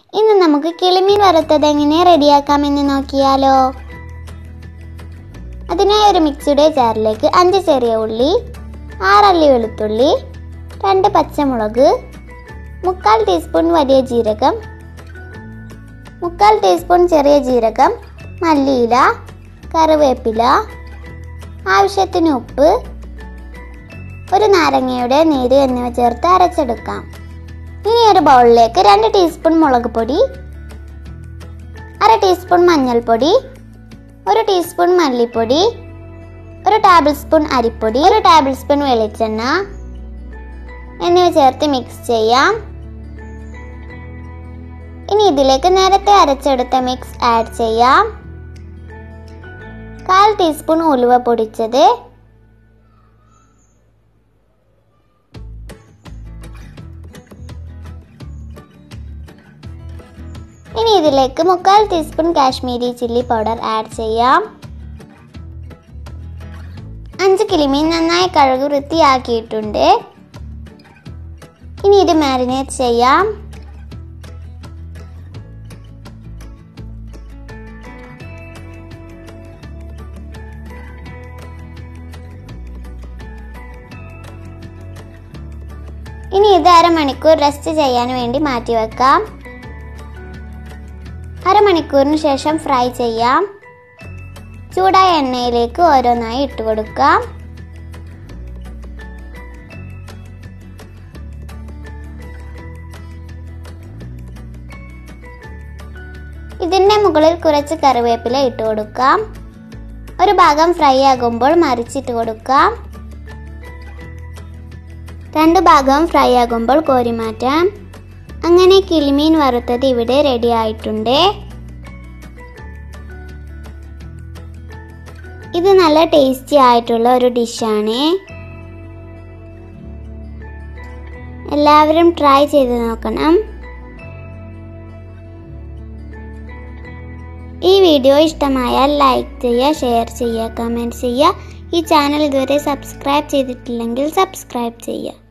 ഇന്ന് നമുക്ക് കിളിമീൻ വറുത്തത് എങ്ങനെ റെഡിയാക്കാമെന്ന് നോക്കിയാലോ അതിനായി ഒരു മിക്സിയുടെ ജാറിലേക്ക് അഞ്ച് ചെറിയ ഉള്ളി ആറല്ലി വെളുത്തുള്ളി രണ്ട് പച്ചമുളക് മുക്കാൽ ടീസ്പൂൺ വലിയ ജീരകം മുക്കാൽ ടീസ്പൂൺ ചെറിയ ജീരകം മല്ലിയില കറിവേപ്പില ആവശ്യത്തിന് ഉപ്പ് ഒരു നാരങ്ങയുടെ നീര് എന്നിവ ചേർത്ത് അരച്ചെടുക്കാം ഇനി ഒരു ബൗളിലേക്ക് രണ്ട് ടീസ്പൂൺ മുളക് പൊടി അര ടീസ്പൂൺ മഞ്ഞൾപ്പൊടി ഒരു ടീസ്പൂൺ മല്ലിപ്പൊടി ഒരു ടേബിൾ സ്പൂൺ അരിപ്പൊടി ഒരു ടേബിൾ സ്പൂൺ വെളിച്ചെണ്ണ എന്നിവ ചേർത്ത് മിക്സ് ചെയ്യാം ഇനി ഇതിലേക്ക് നേരത്തെ അരച്ചെടുത്ത മിക്സ് ആഡ് ചെയ്യാം കാൽ ടീസ്പൂൺ ഉലുവ പൊടിച്ചത് ഇനി ഇതിലേക്ക് മുക്കാൽ teaspoon Kashmiri chilli powder add ചെയ്യാം അഞ്ച് കിളിമീൻ നന്നായി കഴുകി വൃത്തിയാക്കിയിട്ടുണ്ട് ഇനി ഇത് മാരിനേറ്റ് ചെയ്യാം ഇനി ഇത് അരമണിക്കൂർ റെസ്റ്റ് ചെയ്യാൻ വേണ്ടി മാറ്റി വെക്കാം അരമണിക്കൂറിന് ശേഷം ഫ്രൈ ചെയ്യാം ചൂടായ എണ്ണയിലേക്ക് ഓരോന്നായി ഇട്ട് കൊടുക്കാം ഇതിൻ്റെ മുകളിൽ കുറച്ച് കറിവേപ്പില ഇട്ട് കൊടുക്കാം ഒരു ഭാഗം ഫ്രൈ ആകുമ്പോൾ മറിച്ചിട്ട് കൊടുക്കാം രണ്ട് ഭാഗവും ഫ്രൈ ആകുമ്പോൾ കോരി മാറ്റാം അങ്ങനെ കിളിമീൻ വറുത്തത് ഇവിടെ റെഡി ആയിട്ടുണ്ട് ഇത് നല്ല ടേസ്റ്റി ആയിട്ടുള്ള ഒരു ഡിഷാണ് എല്ലാവരും ട്രൈ ചെയ്ത് നോക്കണം ഈ വീഡിയോ ഇഷ്ടമായാൽ ലൈക്ക് ചെയ്യുക ഷെയർ ചെയ്യുക കമൻറ്റ് ചെയ്യുക ഈ ചാനൽ ഇതുവരെ സബ്സ്ക്രൈബ് ചെയ്തിട്ടില്ലെങ്കിൽ സബ്സ്ക്രൈബ് ചെയ്യുക